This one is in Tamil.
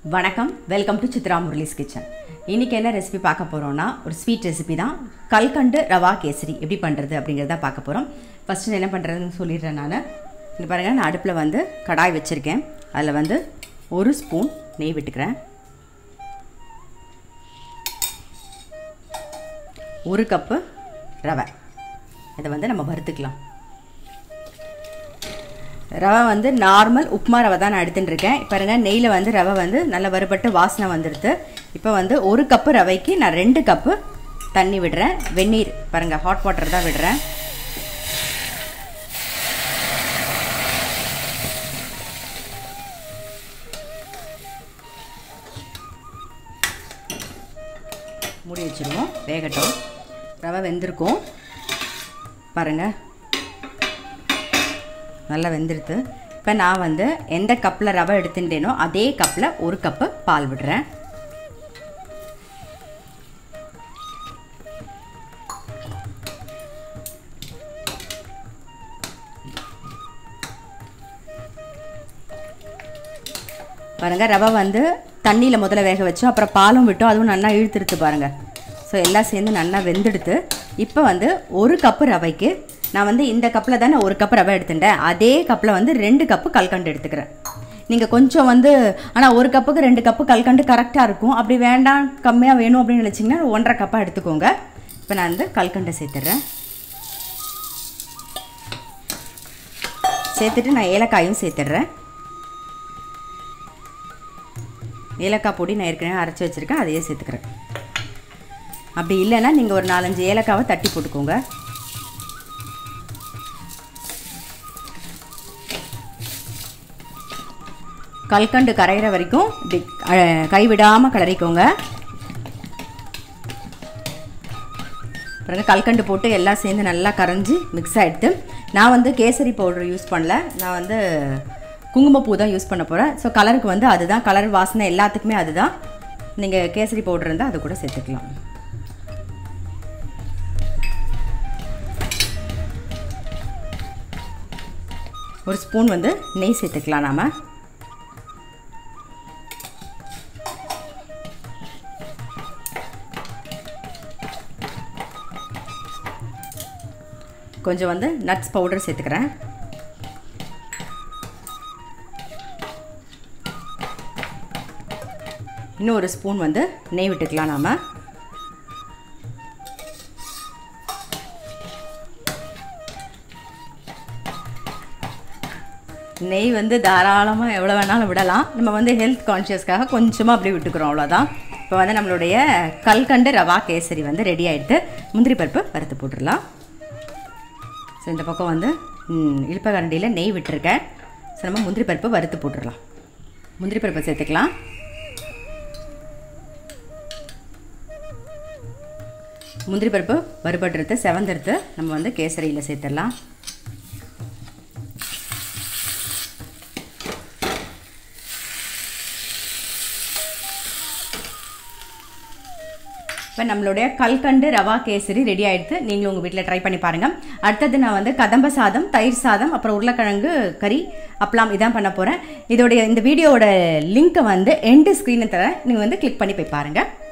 வணக்கம் welcome to Chitra Murali's kitchen இன்றைக்கி என்ன ரெசிபி பார்க்க போகிறோம்னா ஒரு ஸ்வீட் ரெசிபி தான் கல்கண்டு ரவா கேசரி எப்படி பண்ணுறது அப்படிங்கிறத பார்க்க போகிறோம் ஃபஸ்ட்டு என்ன பண்ணுறதுன்னு சொல்லிடுறேன் நான் இங்கே பாருங்கள் நான் அடுப்பில் வந்து கடாய் வச்சுருக்கேன் அதில் வந்து ஒரு ஸ்பூன் நெய் விட்டுக்கிறேன் ஒரு கப்பு ரவை இதை வந்து நம்ம வறுத்துக்கலாம் ரவை வந்து நார்மல் உப்புமா ரவை தான் நான் எடுத்துகிட்டு இருக்கேன் பாருங்க நெய்யில் வந்து ரவை வந்து நல்ல வறுபட்டு வாசனை வந்துடுது இப்போ வந்து ஒரு கப்பு ரவைக்கு நான் ரெண்டு கப்பு தண்ணி விடுறேன் வெந்நீர் பாருங்கள் ஹாட் வாட்டர் தான் விடுறேன் மூடி வச்சுருவோம் வேகட்டும் ரவை வெந்திருக்கும் பாருங்கள் நல்லா வெந்துடுது இப்போ நான் வந்து எந்த கப்பில் ரவை எடுத்துட்டேனோ அதே கப்பில் ஒரு கப்பு பால் விடுறேன் பாருங்கள் ரவை வந்து தண்ணியில் முதல்ல வேக வச்சோம் அப்புறம் பாலும் விட்டோம் அதுவும் நல்லா இழுத்துடுத்து பாருங்கள் ஸோ எல்லாம் சேர்ந்து நல்லா வெந்துடுத்து இப்போ வந்து ஒரு கப்பு ரவைக்கு நான் வந்து இந்த கப்பில் தானே ஒரு கப்பு ரவை எடுத்துட்டேன் அதே கப்பில் வந்து ரெண்டு கப்பு கல்கண்டு எடுத்துக்கிறேன் நீங்கள் கொஞ்சம் வந்து ஆனால் ஒரு கப்புக்கு ரெண்டு கப்பு கல்கண்டு கரெக்டாக இருக்கும் அப்படி வேண்டாம் கம்மியாக வேணும் அப்படின்னு நினச்சிங்கன்னா ஒன்றரை கப்பாக எடுத்துக்கோங்க இப்போ நான் வந்து கல்கண்டை சேர்த்துட்றேன் சேர்த்துட்டு நான் ஏலக்காயும் சேர்த்துட்றேன் ஏலக்காய் பொடி நான் ஏற்கனவே அரைச்சி வச்சுருக்கேன் அதையே சேர்த்துக்கிறேன் அப்படி இல்லைன்னா நீங்கள் ஒரு நாலஞ்சு ஏலக்காவை தட்டி போட்டுக்கோங்க கல்கண்டு கரையிற வரைக்கும் இப்படி கைவிடாமல் கிளறிக்கோங்க பிறகு கல்கண்டு போட்டு எல்லாம் சேர்ந்து நல்லா கரைஞ்சி மிக்ஸ் ஆகிடுது நான் வந்து கேசரி பவுடர் யூஸ் பண்ணல நான் வந்து குங்குமப்பூ தான் யூஸ் பண்ண போகிறேன் ஸோ கலருக்கு வந்து அதுதான் கலர் வாசனை எல்லாத்துக்குமே அதுதான் நீங்கள் கேசரி பவுடர் இருந்தால் அது கூட சேர்த்துக்கலாம் ஒரு ஸ்பூன் வந்து நெய் சேர்த்துக்கலாம் நாம் கொஞ்சம் வந்து நட்ஸ் பவுடர் சேர்த்துக்கிறேன் இன்னும் ஒரு ஸ்பூன் வந்து நெய் விட்டுக்கலாம் நாம் நெய் வந்து தாராளமாக எவ்வளோ வேணாலும் விடலாம் நம்ம வந்து ஹெல்த் கான்ஷியஸ்க்காக கொஞ்சமாக அப்படியே விட்டுக்கிறோம் அவ்வளோதான் இப்போ வந்து நம்மளுடைய கல்கண்டு ரவா கேசரி வந்து ரெடி ஆகிடுது முந்திரி பருப்பு வறுத்து போட்டுடலாம் ஸோ இந்த பக்கம் வந்து இழுப்பகரண்டியில் நெய் விட்டுருக்கேன் ஸோ நம்ம முந்திரி பருப்பு வறுத்து போட்டுடலாம் முந்திரி பருப்பை சேர்த்துக்கலாம் முந்திரி பருப்பு வறுபடுறது செவந்தெடுத்து நம்ம வந்து கேசரியில் சேர்த்துடலாம் இப்போ நம்மளுடைய கல்கண்டு ரவா கேசரி ரெடி ஆகிடுது நீங்களும் உங்கள் வீட்டில் ட்ரை பண்ணி பாருங்கள் அடுத்தது நான் வந்து கதம்ப சாதம் தயிர் சாதம் அப்புறம் உருளைக்கிழங்கு கறி அப்பலாம் இதான் பண்ண போகிறேன் இதோடைய இந்த வீடியோவோட லிங்க்கை வந்து எண்டு ஸ்க்ரீனை தர நீங்கள் வந்து கிளிக் பண்ணி போய் பாருங்கள்